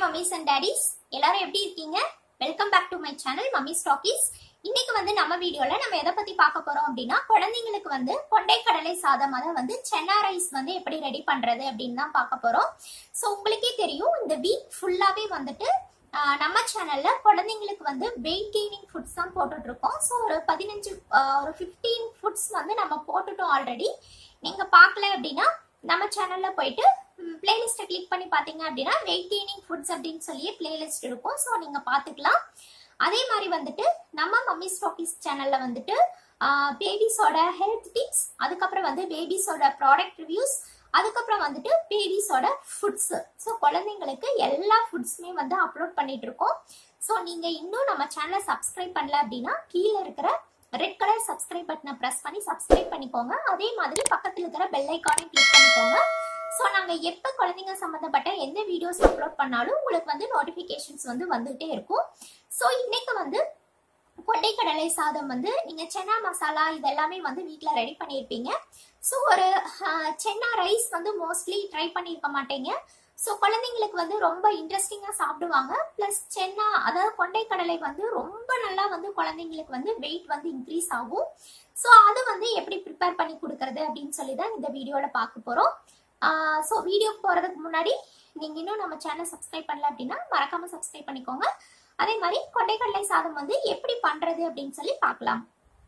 mummy's and toadies எல்லாரும் எப்படி இருக்கீங்க welcome back to my channel mummy ஸ்டாக்கிஸ் இன்னைக்கு வந்து நம்ம வீடியோல நம்ம எதை பத்தி பார்க்க போறோம் அப்படின்னா குழந்தைங்களுக்கு வந்து கொண்டை கடலை சாதம் அதை வந்து சென்னா ரைஸ் வந்து எப்படி ரெடி பண்றது அப்படின்னு தான் பார்க்க போறோம் ஸோ உங்களுக்கே தெரியும் இந்த வீக் ஃபுல்லாவே வந்துட்டு ஆஹ், நம்ம சேனல்ல குழந்தைங்களுக்கு வந்து வெயிட் கெய்னிங் ஃபுட்ஸ் தான் போட்டுட்டு இருக்கோம் ஸோ ஒரு பதினஞ்சு ஆஹ், ஒரு ஃபிஃப்டீன் ஃபுட்ஸ் வந்து நம்ம போட்டுட்டோம் ஆல்ரெடி நீங்க பார்க்கல அப்படின்னா நம்ம சேனல்ல போயிட்டு பிளேலிஸ்ட்டை கிளிக் பண்ணி பார்த்தீங்க அப்படின்னா வெயிட் கெய்னிங் ஃபுட்ஸ் அப்படின்னு சொல்லி பிளேலிஸ்ட் இருக்கும் ஸோ நீங்கள் பார்த்துக்கலாம் அதே மாதிரி வந்துட்டு நம்ம மம்மி ஸ்டாக்கிஸ் சேனல்ல வந்துட்டு பேபிஸோட ஹெல்த் டிப்ஸ் அதுக்கப்புறம் வந்து பேபிஸோட ப்ராடக்ட் ரிவ்யூஸ் அதுக்கப்புறம் வந்துட்டு பேபிஸோட ஃபுட்ஸ் ஸோ குழந்தைங்களுக்கு எல்லா ஃபுட்ஸுமே வந்து அப்லோட் பண்ணிட்டு இருக்கோம் ஸோ நீங்கள் இன்னும் நம்ம சேனலை சப்ஸ்கிரைப் பண்ணல அப்படின்னா கீழே இருக்கிற ரெட் கலர் சப்ஸ்கிரைப் பட்டனை ப்ரெஸ் பண்ணி சப்ஸ்கிரைப் பண்ணிக்கோங்க அதே மாதிரி பக்கத்தில் இருக்கிற பெல் ஐக்கானையும் கிளிக் பண்ணிக்கோங்க ஸோ நாங்கள் எப்போ குழந்தைங்க சம்மந்தப்பட்ட எந்த வீடியோஸ் அப்லோட் பண்ணாலும் உங்களுக்கு வந்து நோட்டிஃபிகேஷன்ஸ் வந்து வந்துகிட்டே இருக்கும் ஸோ இன்னைக்கு வந்து கொண்டைக்கடலை சாதம் வந்து நீங்கள் சென்னா மசாலா இதெல்லாமே வந்து வீட்டில் ரெடி பண்ணியிருப்பீங்க ஸோ ஒரு ஆஹ், சென்னா ரைஸ் வந்து மோஸ்ட்லி ட்ரை பண்ணியிருக்க மாட்டீங்க ஸோ குழந்தைங்களுக்கு வந்து ரொம்ப இன்ட்ரெஸ்டிங்காக சாப்பிடுவாங்க ப்ளஸ் சென்னா அதாவது கொண்டைக்கடலை வந்து ரொம்ப நல்லா வந்து குழந்தைங்களுக்கு வந்து வெயிட் வந்து இன்க்ரீஸ் ஆகும் ஸோ அது வந்து எப்படி ப்ரிப்பேர் பண்ணி கொடுக்கறது அப்படின்னு சொல்லி தான் இந்த வீடியோவில் பார்க்க போகிறோம் ஸோ வீடியோ போகிறதுக்கு முன்னாடி நீங்கள் இன்னும் நம்ம சேனல் சப்ஸ்கிரைப் பண்ணல அப்படின்னா மறக்காமல் சப்ஸ்கிரைப் பண்ணிக்கோங்க அதே மாதிரி கொண்டைக்கடலை சாதம் வந்து எப்படி பண்ணுறது அப்படின்னு சொல்லி பார்க்கலாம்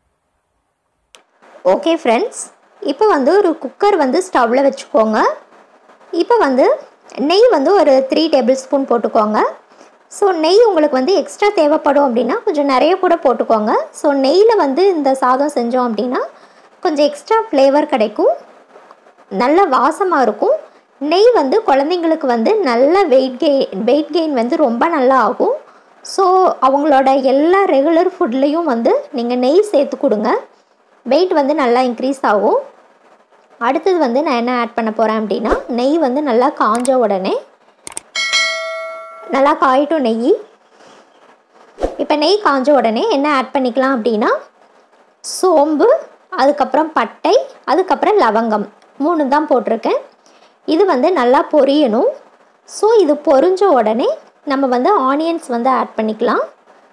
ஓகே ஃப்ரெண்ட்ஸ் இப்போ வந்து ஒரு குக்கர் வந்து ஸ்டவ்வில் வச்சுக்கோங்க இப்போ வந்து நெய் வந்து ஒரு த்ரீ டேபிள் ஸ்பூன் போட்டுக்கோங்க ஸோ நெய் உங்களுக்கு வந்து எக்ஸ்ட்ரா தேவைப்படும் அப்படின்னா கொஞ்சம் நிறைய கூட போட்டுக்கோங்க ஸோ நெய்யில் வந்து இந்த சாதம் செஞ்சோம் அப்படின்னா கொஞ்சம் எக்ஸ்ட்ரா ஃப்ளேவர் கிடைக்கும் நல்ல வாசமாக இருக்கும் நெய் வந்து குழந்தைங்களுக்கு வந்து நல்ல வெயிட் கெயின் வெயிட் கெயின் வந்து ரொம்ப நல்லா ஆகும் ஸோ அவங்களோட எல்லா ரெகுலர் ஃபுட்லேயும் வந்து நீங்கள் நெய் சேர்த்து கொடுங்க வெயிட் வந்து நல்லா இன்க்ரீஸ் ஆகும் அடுத்தது வந்து நான் என்ன ஆட் பண்ண போகிறேன் அப்படின்னா நெய் வந்து நல்லா காஞ்ச உடனே நல்லா காயட்டும் நெய் இப்போ நெய் காஞ்ச உடனே என்ன ஆட் பண்ணிக்கலாம் அப்படின்னா சோம்பு அதுக்கப்புறம் பட்டை அதுக்கப்புறம் லவங்கம் மூணு தான் போட்டிருக்கேன் இது வந்து நல்லா பொரியணும் ஸோ இது பொரிஞ்ச உடனே நம்ம வந்து ஆனியன்ஸ் வந்து ஆட் பண்ணிக்கலாம்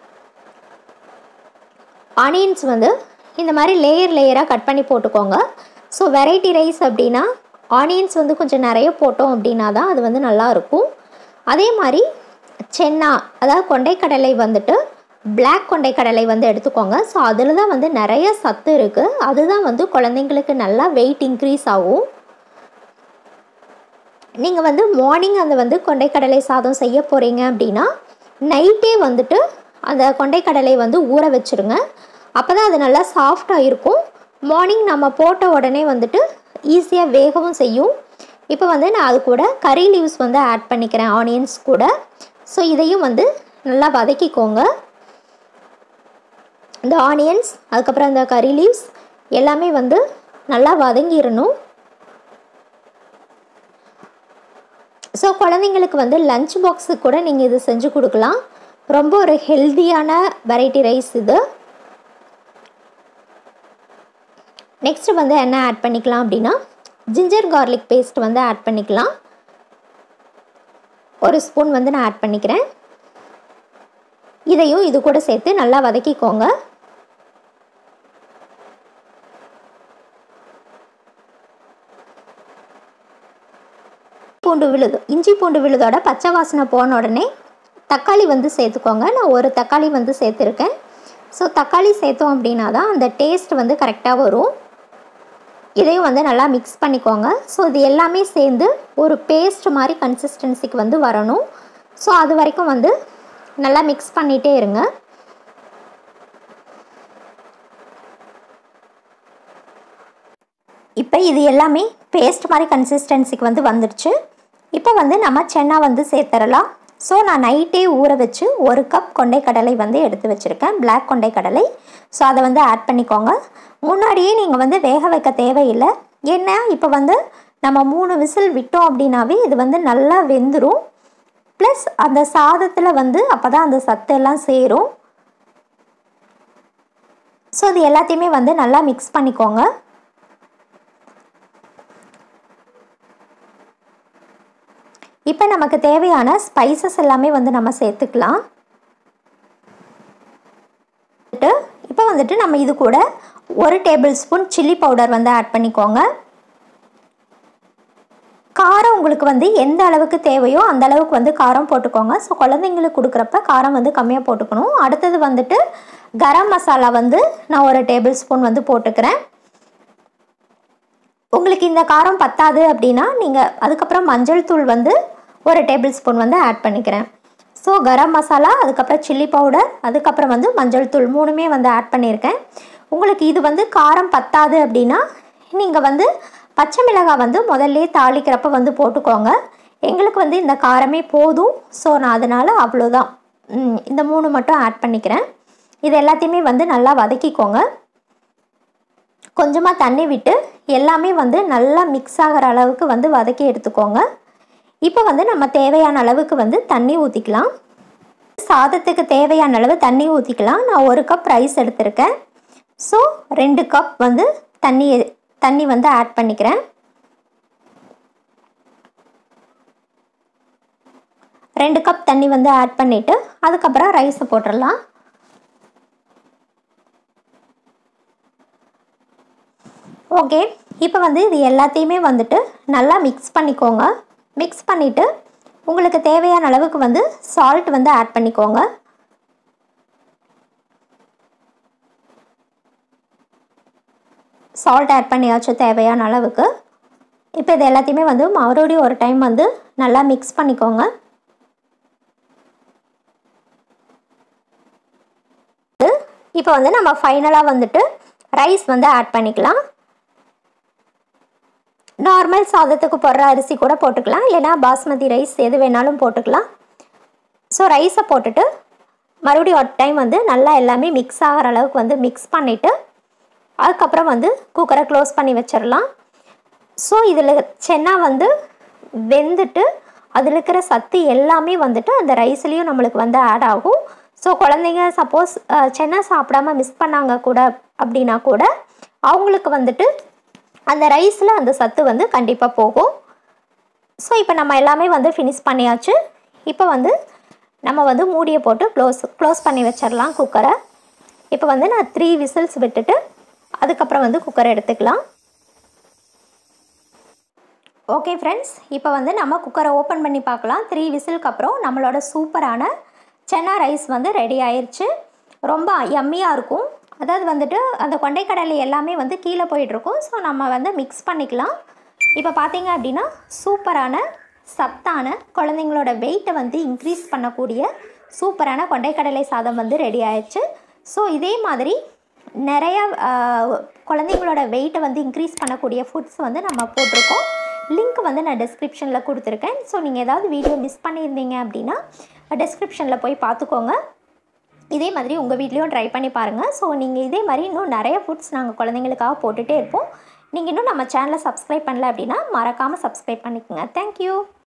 ஆனியன்ஸ் வந்து இந்த மாதிரி லேயர் லேயராக கட் பண்ணி போட்டுக்கோங்க ஸோ வெரைட்டி ரைஸ் அப்படின்னா ஆனியன்ஸ் வந்து கொஞ்சம் நிறைய போட்டோம் அப்படின்னா தான் அது வந்து நல்லா இருக்கும் அதே மாதிரி சென்னா அதாவது கொண்டைக்கடலை வந்துட்டு Black கொண்டைக்கடலை வந்து எடுத்துக்கோங்க ஸோ அதில் தான் வந்து நிறைய சத்து இருக்குது அதுதான் வந்து குழந்தைங்களுக்கு நல்லா வெயிட் இன்க்ரீஸ் ஆகும் நீங்கள் வந்து மார்னிங் அந்த வந்து கொண்டைக்கடலை சாதம் செய்ய போகிறீங்க அப்படின்னா நைட்டே வந்துட்டு அந்த கொண்டைக்கடலை வந்து ஊற வச்சுருங்க அப்போ தான் அது நல்லா சாஃப்டாக இருக்கும் மார்னிங் நம்ம போட்ட உடனே வந்துட்டு ஈஸியாக வேகவும் செய்யும் இப்போ வந்து நான் அது கூட கறி லீவ்ஸ் வந்து ஆட் பண்ணிக்கிறேன் ஆனியன்ஸ் கூட ஸோ இதையும் வந்து நல்லா வதக்கிக்கோங்க இந்த ஆனியன்ஸ் அதுக்கப்புறம் இந்த கறி லீவ்ஸ் எல்லாமே வந்து நல்லா வதங்கிடணும் ஸோ குழந்தைங்களுக்கு வந்து லஞ்ச் பாக்ஸுக்கு கூட நீங்கள் இது செஞ்சு கொடுக்கலாம் ரொம்ப ஒரு ஹெல்தியான வெரைட்டி ரைஸ் இது நெக்ஸ்ட் வந்து என்ன ஆட் பண்ணிக்கலாம் அப்படின்னா ஜிஞ்சர் கார்லிக் பேஸ்ட் வந்து ஆட் பண்ணிக்கலாம் ஒரு ஸ்பூன் வந்து நான் ஆட் பண்ணிக்கிறேன் இதையும் இது கூட சேர்த்து நல்லா வதக்கிக்கோங்க பூண்டு விழுது இஞ்சி பூண்டு விழுதோட பச்சை வாசனை போன உடனே தக்காளி வந்து சேர்த்துக்கோங்க நான் ஒரு தக்காளி வந்து சேர்த்துருக்கேன் ஸோ தக்காளி சேர்த்தோம் அப்படின்னா தான் அந்த டேஸ்ட் வந்து கரெக்டாக வரும் இதையும் வந்து நல்லா மிக்ஸ் பண்ணிக்கோங்க ஸோ இது எல்லாமே சேர்ந்து ஒரு பேஸ்ட் மாதிரி கன்சிஸ்டன்சிக்கு வந்து வரணும் ஸோ அது வரைக்கும் வந்து நல்லா மிக்ஸ் பண்ணிகிட்டே இருங்க இப்போ இது எல்லாமே பேஸ்ட் மாதிரி கன்சிஸ்டன்சிக்கு வந்து வந்துடுச்சு இப்போ வந்து நம்ம சென்னா வந்து சேர்த்துடலாம் ஸோ நான் நைட்டே ஊற வச்சு ஒரு கப் கொண்டைக்கடலை வந்து எடுத்து வச்சுருக்கேன் Black கொண்டைக்கடலை ஸோ அதை வந்து ஆட் பண்ணிக்கோங்க முன்னாடியே நீங்கள் வந்து வேக வைக்க தேவையில்லை ஏன்னா இப்போ வந்து நம்ம மூணு விசில் விட்டோம் அப்படின்னாவே இது வந்து நல்லா வெந்துடும் ப்ளஸ் அந்த சாதத்தில் வந்து அப்போ தான் அந்த சத்தெல்லாம் சேரும் ஸோ இது எல்லாத்தையுமே வந்து நல்லா மிக்ஸ் பண்ணிக்கோங்க இப்போ நமக்கு தேவையான ஸ்பைசஸ் எல்லாமே வந்து நம்ம சேர்த்துக்கலாம் இப்போ வந்துட்டு நம்ம இது கூட ஒரு டேபிள் ஸ்பூன் சில்லி பவுடர் வந்து ஆட் பண்ணிக்கோங்க காரம் உங்களுக்கு வந்து எந்த அளவுக்கு தேவையோ அந்த அளவுக்கு வந்து காரம் போட்டுக்கோங்க ஸோ குழந்தைங்களுக்கு கொடுக்குறப்ப காரம் வந்து கம்மியாக போட்டுக்கணும் அடுத்தது வந்துட்டு கரம் மசாலா வந்து நான் ஒரு டேபிள் ஸ்பூன் வந்து போட்டுக்கிறேன் உங்களுக்கு இந்த காரம் பத்தாது அப்படின்னா நீங்கள் அதுக்கப்புறம் மஞ்சள் தூள் வந்து ஒரு டேபிள் ஸ்பூன் வந்து ஆட் பண்ணிக்கிறேன் ஸோ கரம் மசாலா அதுக்கப்புறம் சில்லி பவுடர் அதுக்கப்புறம் வந்து மஞ்சள் தூள் மூணுமே வந்து ஆட் பண்ணியிருக்கேன் உங்களுக்கு இது வந்து காரம் பத்தாது அப்படின்னா நீங்கள் வந்து பச்சை மிளகாய் வந்து முதல்ல தாளிக்கிறப்ப வந்து போட்டுக்கோங்க எங்களுக்கு வந்து இந்த காரமே போதும் ஸோ நான் அதனால் அவ்வளோதான் இந்த மூணு மட்டும் ஆட் பண்ணிக்கிறேன் இது எல்லாத்தையுமே வந்து நல்லா வதக்கிக்கோங்க கொஞ்சமாக தண்ணி விட்டு எல்லாமே வந்து நல்லா மிக்ஸ் ஆகிற அளவுக்கு வந்து வதக்கி எடுத்துக்கோங்க இப்போ வந்து நம்ம தேவையான அளவுக்கு வந்து தண்ணி ஊற்றிக்கலாம் சாதத்துக்கு தேவையான அளவு தண்ணி ஊற்றிக்கலாம் நான் ஒரு கப் ரைஸ் எடுத்திருக்கேன் ஸோ ரெண்டு கப் வந்து தண்ணி தண்ணி வந்து ஆட் பண்ணிக்கிறேன் ரெண்டு கப் தண்ணி வந்து ஆட் பண்ணிவிட்டு அதுக்கப்புறம் ரைஸை போட்டுடலாம் ஓகே இப்போ வந்து இது எல்லாத்தையுமே வந்துட்டு நல்லா மிக்ஸ் பண்ணிக்கோங்க மிக்ஸ் பண்ணிவிட்டு உங்களுக்கு தேவையான அளவுக்கு வந்து சால்ட் வந்து ஆட் பண்ணிக்கோங்க சால்ட் ஆட் பண்ணியாச்சு தேவையான அளவுக்கு இப்போ இது எல்லாத்தையுமே வந்து மறுபடியும் ஒரு டைம் வந்து நல்லா மிக்ஸ் பண்ணிக்கோங்க இப்போ வந்து நம்ம ஃபைனலாக வந்துட்டு ரைஸ் வந்து ஆட் பண்ணிக்கலாம் நார்மல் சாதத்துக்கு போடுற அரிசி கூட போட்டுக்கலாம் இல்லைனா பாஸ்மதி ரைஸ் எது வேணாலும் போட்டுக்கலாம் ஸோ ரைஸை போட்டுட்டு மறுபடியும் ஒரு டைம் வந்து நல்லா எல்லாமே மிக்ஸ் ஆகிற அளவுக்கு வந்து மிக்ஸ் பண்ணிவிட்டு அதுக்கப்புறம் வந்து குக்கரை க்ளோஸ் பண்ணி வச்சிடலாம் ஸோ இதில் சென்னா வந்து வெந்துட்டு அதில் இருக்கிற சத்து எல்லாமே வந்துட்டு அந்த ரைஸ்லேயும் நம்மளுக்கு வந்து ஆட் ஆகும் ஸோ குழந்தைங்க சப்போஸ் சென்னா சாப்பிடாம மிஸ் பண்ணாங்க கூட அப்படின்னா கூட அவங்களுக்கு வந்துட்டு அந்த ரைஸில் அந்த சத்து வந்து கண்டிப்பாக போகும் ஸோ இப்போ நம்ம எல்லாமே வந்து ஃபினிஷ் பண்ணியாச்சு இப்போ வந்து நம்ம வந்து மூடியை போட்டு க்ளோஸ் க்ளோஸ் பண்ணி வச்சிடலாம் குக்கரை இப்போ வந்து நான் த்ரீ விசில்ஸ் விட்டுட்டு அதுக்கப்புறம் வந்து குக்கரை எடுத்துக்கலாம் ஓகே ஃப்ரெண்ட்ஸ் இப்போ வந்து நம்ம குக்கரை ஓப்பன் பண்ணி பார்க்கலாம் த்ரீ விசிலுக்கு அப்புறம் நம்மளோட சூப்பரான சென்னா ரைஸ் வந்து ரெடி ஆயிடுச்சு ரொம்ப யம்மியாக இருக்கும் அதாவது வந்துட்டு அந்த கொண்டைக்கடலை எல்லாமே வந்து கீழே போயிட்டுருக்கும் ஸோ நம்ம வந்து மிக்ஸ் பண்ணிக்கலாம் இப்போ பார்த்தீங்க அப்படின்னா சூப்பரான சத்தான குழந்தைங்களோட வெயிட்டை வந்து இன்க்ரீஸ் பண்ணக்கூடிய சூப்பரான கொண்டைக்கடலை சாதம் வந்து ரெடி ஆயிடுச்சு ஸோ இதே மாதிரி நிறையா குழந்தைங்களோட வெயிட்டை வந்து இன்க்ரீஸ் பண்ணக்கூடிய ஃபுட்ஸ் வந்து நம்ம போட்டிருக்கோம் லிங்க் வந்து நான் டிஸ்கிரிப்ஷனில் கொடுத்துருக்கேன் ஸோ நீங்கள் ஏதாவது வீடியோ மிஸ் பண்ணியிருந்தீங்க அப்படின்னா டிஸ்கிரிப்ஷனில் போய் பார்த்துக்கோங்க இதே மாதிரி உங்கள் வீட்லேயும் ட்ரை பண்ணி பாருங்கள் ஸோ நீங்கள் இதே மாதிரி இன்னும் நிறைய ஃபுட்ஸ் நாங்கள் குழந்தைங்களுக்காக போட்டுகிட்டே இருப்போம் நீங்கள் இன்னும் நம்ம சேனலை சப்ஸ்கிரைப் பண்ணல அப்படின்னா மறக்காமல் சப்ஸ்கிரைப் பண்ணிக்கோங்க தேங்க்யூ